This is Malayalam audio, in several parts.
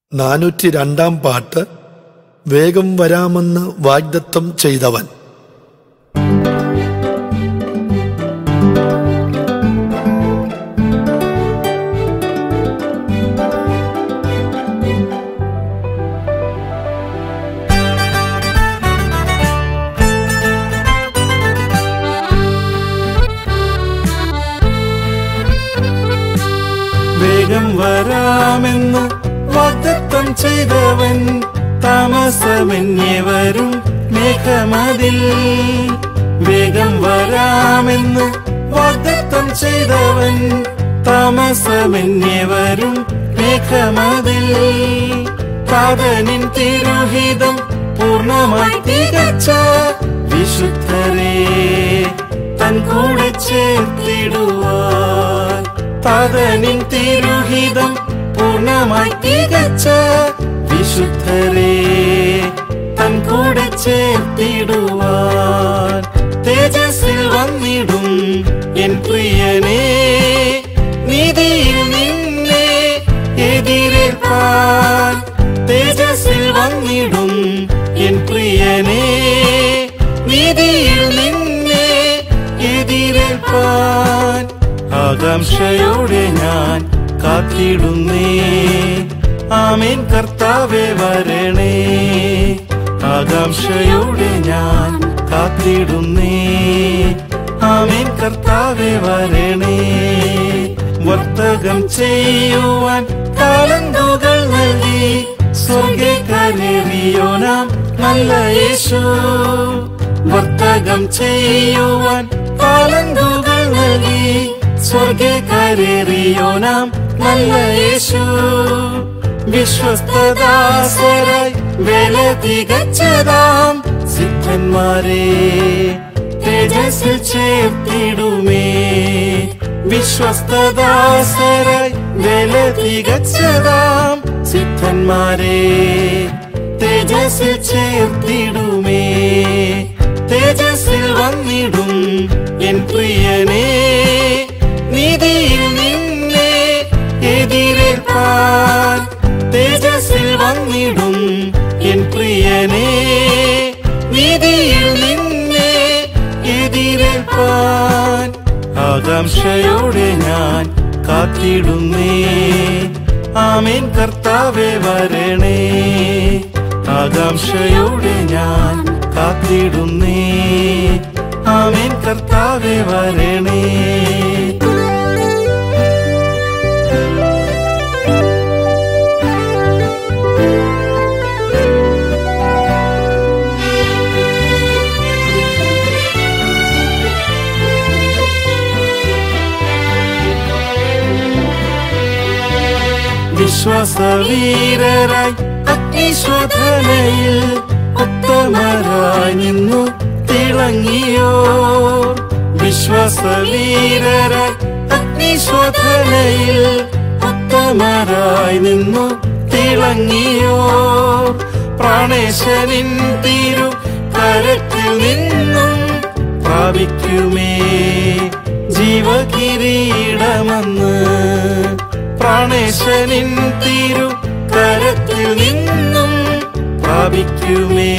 നാനൂറ്റി രണ്ടാം പാട്ട് വേഗം വരാമെന്ന് വാഗ്ദത്തം ചെയ്തവൻ വേഗം വരാമെന്ന് വാഗ്ദത്തം ചെയ്തവൻ താമസമെന്നേ വരും മേഘമതിൽ വേഗം വരാമെന്ന് വാഗ്ദത്തം ചെയ്തവൻ താമസമെന്നേ വരും മേഘമതിൽ പാതനിൻ തിരുഹിതം പൂർണ്ണമായി തികച്ച വിശുദ്ധരെ തൻ കൂടെ ചേർത്തിടുവാൻ താതനിൻ തിരുഹിതം പൂർണ്ണമായി തികച്ച വിശുദ്ധരെ തൻ കൂടെ ചേർത്തിടുവാൻ തേജസ്സിൽ വന്നിടും എൻ പ്രിയനേ നീതിയിൽ നിന്നെ എതിരേൽപ്പാൻ തേജസ്സിൽ വന്നിടും എൻ പ്രിയനേ നീതിയിൽ നിന്നെ എതിരേൽപ്പാൻ ആകാംക്ഷയോടെ ഞാൻ കാത്തിടുന്നേ ആമേൻ കർത്താവെ വരണേ ആകാംക്ഷയോടെ ഞാൻ കാത്തിടുന്നേ ആമേൻ കർത്താവെ വരണേ വർത്തകം ചെയ്യുവാൻ കാലന്തുകൾ നൽകി സ്വർഗക്കാരേറിയോ നാം നല്ല യേശു വർത്തകം ചെയ്യുവാൻ കാലന്തുകൾ നൽകി സ്വർഗക്കാരേറിയോ നാം നല്ല യേശു വിശ്വസ്തദാസരായി വേല തികച്ചതാം സിദ്ധന്മാരെ തേജസ്സിൽ ചേർത്തിടുമേ വിശ്വസ്തദാസരായി വേല തികച്ചതാം സിദ്ധന്മാരെ തേജസ്സിൽ ചേർത്തിടുമേ തേജസ്സിൽ വന്നിടും എൻ പ്രിയനേ നീതിയിൽ നിന്നെ എതിരേൽപ്പാൻ തേജസ്സിൽ വന്നിടും എൻ പ്രിയനേ നീതിയിൽ നിന്നെ എതിരേൽപ്പാൻ ആകാംക്ഷയോടെ ഞാൻ കാത്തിടുന്നേ ആമേൻ കർത്താവെ വരണേ ആകാംക്ഷയോടെ ഞാൻ കാത്തിടുന്നേ ആമേൻ കർത്താവെ വരണേ വിശ്വാസവീരരായി അഗ്നിശ്വധനയിൽ ഉത്തമരായി നിന്നു തിളങ്ങിയോ വിശ്വാസവീരരായി അഗ്നിശ്വധനയിൽ ഉത്തമരായി നിന്നു തിളങ്ങിയോ പ്രാണേശനിൻ തിരു കരത്തിൽ നിന്നും പ്രാപിക്കുമേ ജീവകിരീടമെന്ന് പ്രാണേശനിൻ തിരു കരത്തിൽ നിന്നും പ്രാപിക്കുമേ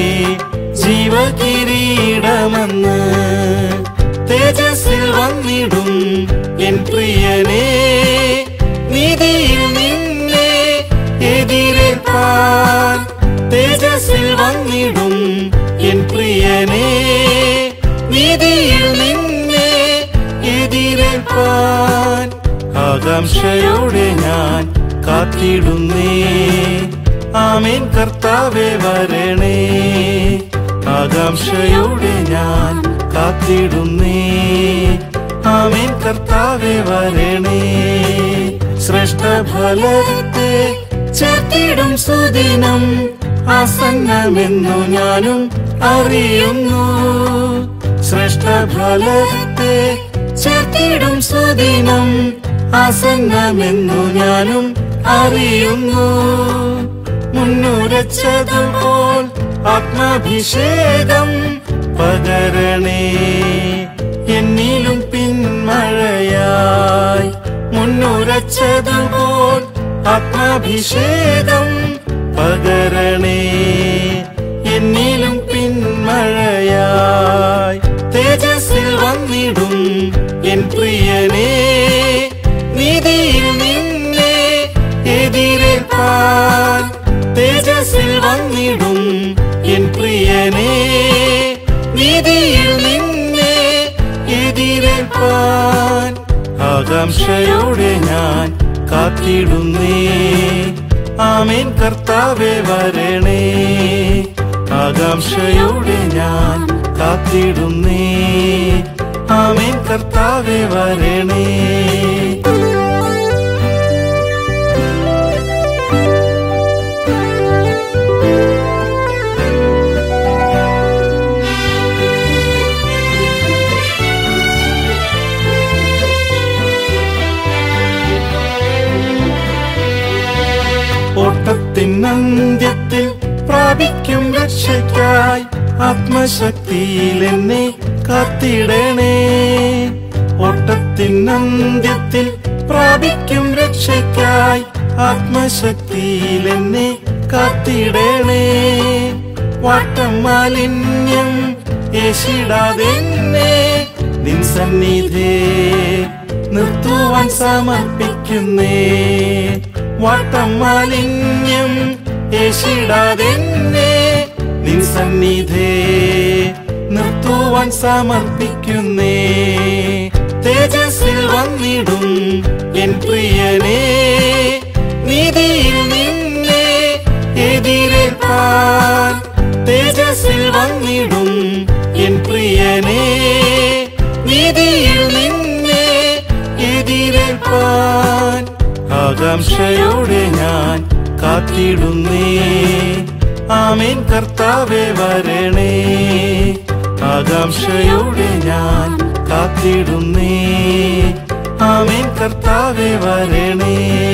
ജീവകിരീടമെന്ന് തേജസ്സിൽ വന്നിടും എൻ പ്രിയനേ നീതിയിൽ നിന്നെ എതിരേൽപ്പാൻ തേജസ്സിൽ വന്നിടും എൻ പ്രിയനേ നീതിയിൽ നിന്നെ എതിരേൽപ്പാൻ ആകാംക്ഷയോടെ ഞാൻ കാത്തിടുന്നേ ആമേൻ കർത്താവെ വരണേ ആകാംക്ഷയോടെ ഞാൻ കാത്തിടുന്നേ ആമേൻ കർത്താവെ വരണേ ശ്രേഷ്ഠഫലത്തെ ചേർത്തിടും സുദിനം ആസന്നമെന്നു ഞാനും അറിയുന്നു ശ്രേഷ്ഠഫലത്തെ ചേർത്തിടും സുദിനം ആസന്നമെന്നു ഞാനും അറിയുന്നു മുന്നുരച്ചതുപോൽ ആത്മാഭിഷേകം പകരണേ എന്നിലും പിന്മഴയായി മുന്നുരച്ചതുപോൽ ആത്മാഭിഷേകം പകരണേ എന്നിലും പിന്മഴയായി തേജസ്സിൽ വന്നിടും എൻ പ്രിയനേ നീതിയിൽ നിന്നെ എതിരേൽപ്പാൻ തേജസ്സിൽ വന്നിടും എൻ പ്രിയനേ നീതിയിൽ നിന്നെ എതിരേൽപ്പാൻ ആകാംക്ഷയോടെ ഞാൻ കാത്തിടുന്നേ ആമേൻ കർത്താവെ വരണേ ആകാംക്ഷയോടെ ഞാൻ കാത്തിടുന്നേ ആമേൻ കർത്താവെ വരണേ ഓട്ടത്തിനന്ത്യത്തിൽ പ്രാപിക്കും രക്ഷയ്ക്കായി ആത്മശക്തിയിൽ എന്നെ കാത്തിടണേ ഓട്ടത്തിനന്ത്യത്തിൽ പ്രാപിക്കും രക്ഷയ്ക്കായി ആത്മശക്തിയിൽ എന്നെ കാത്തിടണേ വാട്ടം മാലിന്യം ഏശിടാതെന്നെ നിൻ സന്നിധേ നിർത്തുവാൻ സമർപ്പിക്കുന്നേ വാട്ടം മാലിന്യം ഏശിടാതെന്നെ നിൻ സന്നിധേ നിർത്തുവാൻ സമർപ്പിക്കുന്നേ തേജസ്സിൽ വന്നിടും എൻ പ്രിയനേ നീതിയിൽ നിന്നെ എതിരേൽപ്പാൻ തേജസ്സിൽ വന്നിടും എൻ പ്രിയനേ നീതിയിൽ നിന്നെ എതിരേൽപ്പാൻ ആകാംക്ഷയോടെ ഞാൻ കാത്തിടുന്നേ ആമേൻ കർത്താവെ വരണേ ആകാംക്ഷയോടെ ഞാൻ കാത്തിടുന്നേ ആമേൻ കർത്താവെ വരണേ